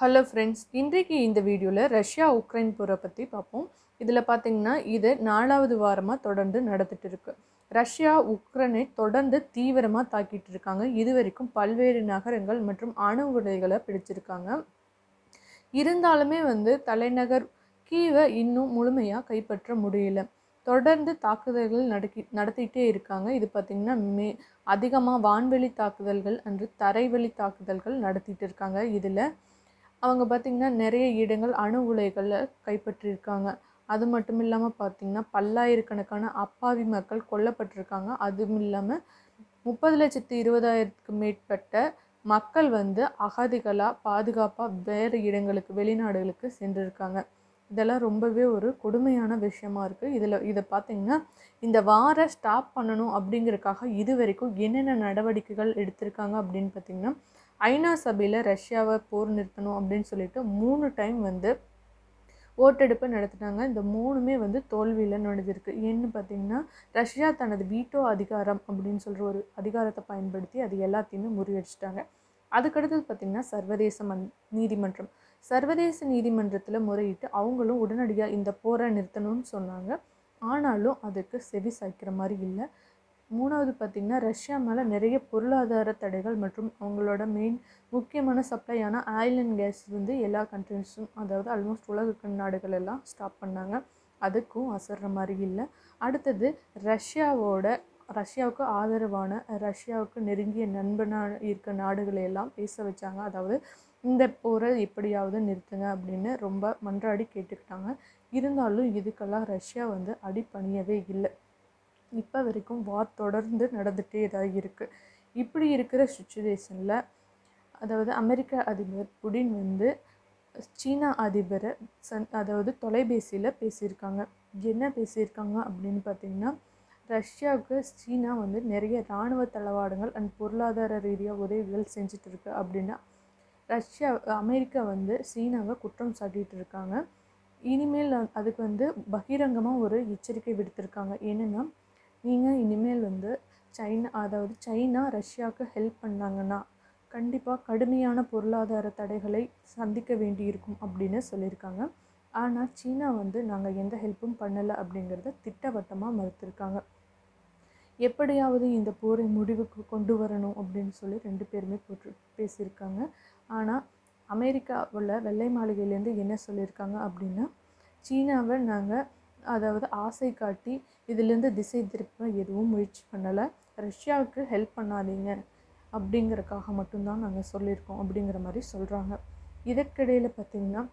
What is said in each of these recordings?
hello friends இன்றைக்கு இந்த வீடியோவில் ரஷ்யா உக்ரைன் போரை பற்றி பார்ப்போம் இதில் பார்த்தீங்கன்னா இது நாலாவது வாரமாக தொடர்ந்து நடந்துட்டு இருக்கு ரஷ்யா உக்ரைனை தொடர்ந்து தீவிரமாக தாக்கிட்டு இருக்காங்க இது வரைக்கும் பல்வேறு நகரங்கள் மற்றும் அணு உலைகளை பிடிச்சிருக்காங்க இருந்தாலுமே வந்து தலைநகர் கீவை இன்னும் முழுமையாக கைப்பற்ற முடியல தொடர்ந்து தாக்குதல்கள் நடக்கி நடத்திட்டே இருக்காங்க இது பார்த்திங்கன்னா மே அதிகமாக வான்வெளி தாக்குதல்கள் அன்று தரைவழி தாக்குதல்கள் நடத்திட்டு இருக்காங்க இதில் அவங்க பார்த்திங்கன்னா நிறைய இடங்கள் அணு உலைகளை கைப்பற்றியிருக்காங்க அது மட்டும் இல்லாமல் பார்த்திங்கன்னா பல்லாயிரக்கணக்கான அப்பாவி மக்கள் கொல்லப்பட்டிருக்காங்க அதுவும் இல்லாமல் முப்பது லட்சத்து இருபதாயிரத்துக்கு மேற்பட்ட மக்கள் வந்து அகதிகளாக பாதுகாப்பாக வேறு இடங்களுக்கு வெளிநாடுகளுக்கு சென்றிருக்காங்க இதெல்லாம் ரொம்பவே ஒரு கொடுமையான விஷயமா இருக்குது இதில் இதை பார்த்திங்கன்னா இந்த வார ஸ்டாப் பண்ணணும் அப்படிங்கிறதுக்காக இது வரைக்கும் என்னென்ன நடவடிக்கைகள் எடுத்திருக்காங்க அப்படின்னு பார்த்திங்கன்னா ஐநா சபையில் ரஷ்யாவை போர் நிறுத்தணும் அப்படின்னு சொல்லிட்டு மூணு டைம் வந்து ஓட்டெடுப்பு நடத்தினாங்க இந்த மூணுமே வந்து தோல்வியில் நடந்திருக்கு ஏன்னு பார்த்தீங்கன்னா ரஷ்யா தனது வீட்டோ அதிகாரம் அப்படின்னு சொல்கிற ஒரு அதிகாரத்தை பயன்படுத்தி அது எல்லாத்தையுமே முறியடிச்சிட்டாங்க அதுக்கடுத்தது பார்த்திங்கன்னா சர்வதேச மன் நீதிமன்றம் சர்வதேச நீதிமன்றத்தில் முறையிட்டு அவங்களும் உடனடியாக இந்த போரை நிறுத்தணும்னு சொன்னாங்க ஆனாலும் அதுக்கு செவி சாய்க்கிற மாதிரி இல்லை மூணாவது பார்த்திங்கன்னா ரஷ்யா மேலே நிறைய பொருளாதார தடைகள் மற்றும் அவங்களோட மெயின் முக்கியமான சப்ளையான ஆயில் அண்ட் கேஸ் வந்து எல்லா கண்ட்ரிஸும் அதாவது ஆல்மோஸ்ட் உலக நாடுகள் எல்லாம் ஸ்டாப் பண்ணாங்க அதுக்கும் அசர்ற மாதிரி இல்லை அடுத்தது ரஷ்யாவோட ரஷ்யாவுக்கு ஆதரவான ரஷ்யாவுக்கு நெருங்கிய நண்பனாக இருக்க நாடுகளை எல்லாம் பேச வச்சாங்க அதாவது இந்த போரை எப்படியாவது நிறுத்துங்க அப்படின்னு ரொம்ப மன்றாடி கேட்டுக்கிட்டாங்க இருந்தாலும் இதுக்கெல்லாம் ரஷ்யா வந்து அடிப்பணியவே இல்லை இப்போ வரைக்கும் வார் தொடர்ந்து நடந்துகிட்டே தான் இருக்குது இப்படி இருக்கிற சுச்சுவேஷனில் அதாவது அமெரிக்க அதிபர் புடின் வந்து சீனா அதிபரை சன் அதாவது தொலைபேசியில் பேசியிருக்காங்க என்ன பேசியிருக்காங்க அப்படின்னு பார்த்தீங்கன்னா ரஷ்யாவுக்கு சீனா வந்து நிறைய இராணுவ தளவாடங்கள் அண்ட் பொருளாதார ரீதியாக உதவிகள் செஞ்சுட்டு இருக்கு அப்படின்னா ரஷ்யா அமெரிக்கா வந்து சீனாவை குற்றம் சாட்டிகிட்டு இருக்காங்க இனிமேல் அதுக்கு வந்து பகிரங்கமாக ஒரு எச்சரிக்கை விடுத்திருக்காங்க என்னென்னா நீங்கள் இனிமேல் வந்து சைனா அதாவது சைனா ரஷ்யாவுக்கு ஹெல்ப் பண்ணாங்கன்னா கண்டிப்பாக கடுமையான பொருளாதார தடைகளை சந்திக்க வேண்டியிருக்கும் அப்படின்னு சொல்லியிருக்காங்க ஆனால் சீனா வந்து நாங்கள் எந்த ஹெல்ப்பும் பண்ணலை அப்படிங்கிறத திட்டவட்டமாக மறுத்திருக்காங்க எப்படியாவது இந்த போரை முடிவுக்கு கொண்டு வரணும் அப்படின்னு சொல்லி ரெண்டு பேருமே போட்டு பேசியிருக்காங்க ஆனால் அமெரிக்காவில் வெள்ளை மாளிகையிலேருந்து என்ன சொல்லியிருக்காங்க அப்படின்னா சீனாவை நாங்கள் அதாவது ஆசை காட்டி இதிலேருந்து திசை திருப்ப எதுவும் முயற்சி பண்ணலை ரஷ்யாவுக்கு ஹெல்ப் பண்ணாதீங்க அப்படிங்கிறக்காக மட்டும்தான் நாங்கள் சொல்லியிருக்கோம் அப்படிங்கிற மாதிரி சொல்கிறாங்க இதற்கிடையில் பார்த்திங்கன்னா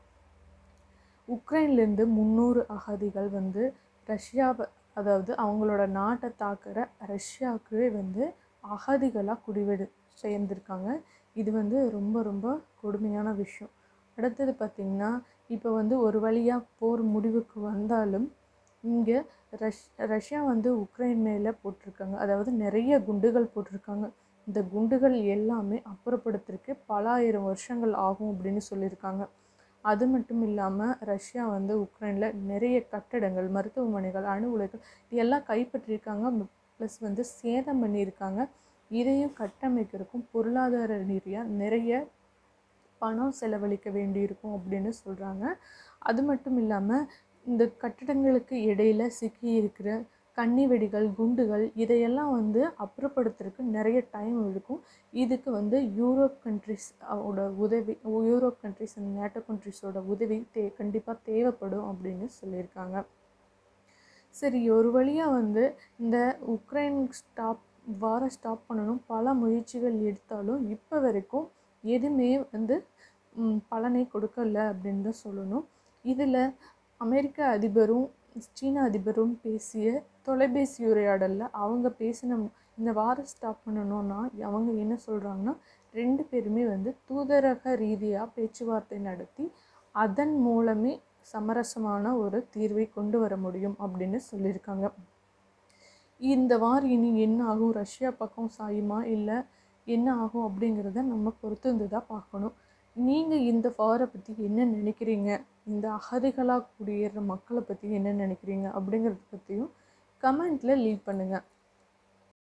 உக்ரைன்லேருந்து முந்நூறு அகதிகள் வந்து ரஷ்யாவை அதாவது அவங்களோட நாட்டை தாக்குற ரஷ்யாவுக்கு வந்து அகதிகளாக குடிவெடு சேர்ந்துருக்காங்க இது வந்து ரொம்ப ரொம்ப கொடுமையான விஷயம் அடுத்தது பார்த்திங்கன்னா இப்போ வந்து ஒரு வழியாக போர் முடிவுக்கு வந்தாலும் இங்கே ரஷ் ரஷ்யா வந்து உக்ரைன் மேலே போட்டிருக்காங்க அதாவது நிறைய குண்டுகள் போட்டிருக்காங்க இந்த குண்டுகள் எல்லாமே அப்புறப்படுத்துறதுக்கு பல ஆயிரம் வருஷங்கள் ஆகும் அப்படின்னு சொல்லியிருக்காங்க அது மட்டும் இல்லாமல் ரஷ்யா வந்து உக்ரைனில் நிறைய கட்டடங்கள் மருத்துவமனைகள் அணு உலைகள் இதெல்லாம் கைப்பற்றியிருக்காங்க ப்ளஸ் வந்து சேதம் பண்ணியிருக்காங்க இதையும் கட்டமைக்கிறதுக்கும் பொருளாதார ரீதியாக நிறைய பணம் செலவழிக்க வேண்டியிருக்கும் அப்படின்னு சொல்கிறாங்க அது மட்டும் இல்லாமல் இந்த கட்டிடங்களுக்கு இடையில் சிக்கி இருக்கிற கன்னி வெடிகள் குண்டுகள் இதையெல்லாம் வந்து அப்புறப்படுத்துறதுக்கு நிறைய டைம் எடுக்கும் இதுக்கு வந்து யூரோப் கண்ட்ரிஸ் ஓட உதவி யூரோப் கண்ட்ரிஸ் அண்ட் நேட்டோ கண்ட்ரிஸோட உதவி தே கண்டிப்பாக தேவைப்படும் அப்படின்னு சொல்லியிருக்காங்க சரி ஒரு வழியாக வந்து இந்த உக்ரைன் ஸ்டாப் வார ஸ்டாப் பண்ணணும் பல முயற்சிகள் எடுத்தாலும் இப்போ வரைக்கும் எதுவுமே வந்து பலனை கொடுக்கல அப்படின்னு தான் சொல்லணும் இதில் அமெரிக்க அதிபரும் சீன அதிபரும் பேசிய தொலைபேசி உரையாடலில் அவங்க பேசின இந்த வாரம் ஸ்டாப் பண்ணணும்னா அவங்க என்ன சொல்கிறாங்கன்னா ரெண்டு பேருமே வந்து தூதரக ரீதியாக பேச்சுவார்த்தை நடத்தி அதன் மூலமே சமரசமான ஒரு தீர்வை கொண்டு வர முடியும் அப்படின்னு சொல்லியிருக்காங்க இந்த வாரம் இனி என்ன ஆகும் ரஷ்யா பக்கம் சாயுமா இல்லை என்ன ஆகும் அப்படிங்கிறத நம்ம பொறுத்து தான் பார்க்கணும் நீங்கள் இந்த ஃபாரை பற்றி என்ன நினைக்கிறீங்க இந்த அகதிகளாக குடியேற மக்களை பற்றி என்ன நினைக்கிறீங்க அப்படிங்கிறத பற்றியும் கமெண்ட்டில் லீவ் பண்ணுங்கள்